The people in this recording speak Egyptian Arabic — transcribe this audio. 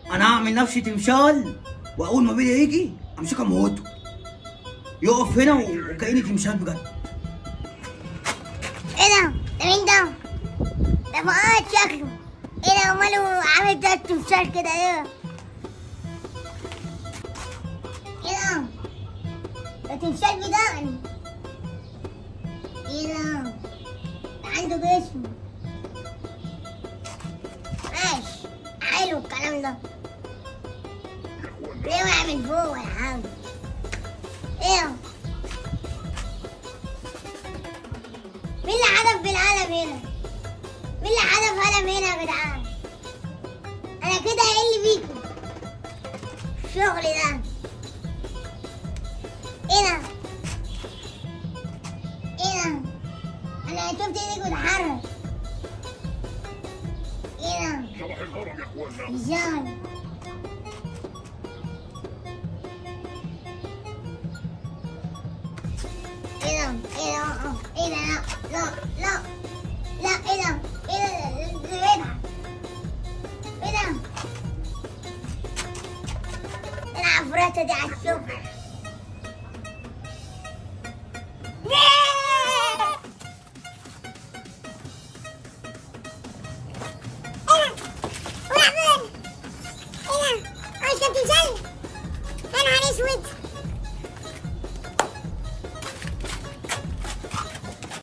انا هعمل نفسي تمثال واول ما بيلي يجي امسكه اموته يقف هنا وكاني تمثال بجد ايه ده؟ ده مين ده؟ ده فؤاد شكله ايه ده ماله عامل ده تمثال كده ايه؟ ايه ده؟ ده تمثال بدقن ايه ده؟ ده عنده جسم ماشي حلو الكلام ده ليه وقع من فوق يا عم؟ ايه؟ مين اللي حدف بالقلم هنا؟ مين اللي حدف قلم هنا يا جدعان؟ انا كده هقل بيكم الشغل ده ايه ده؟ ايه ده؟ انا شفت ايدك بتتحرك ايه ده؟ صباح الهرم يا اخوانا ازاي؟ ايه ده؟ ايه ده؟ اه، ايه ده؟ لا لا لا لا ايه ده؟ ايه ده؟ ده بيضحك ايه ده؟ العفريتة دي على السفرة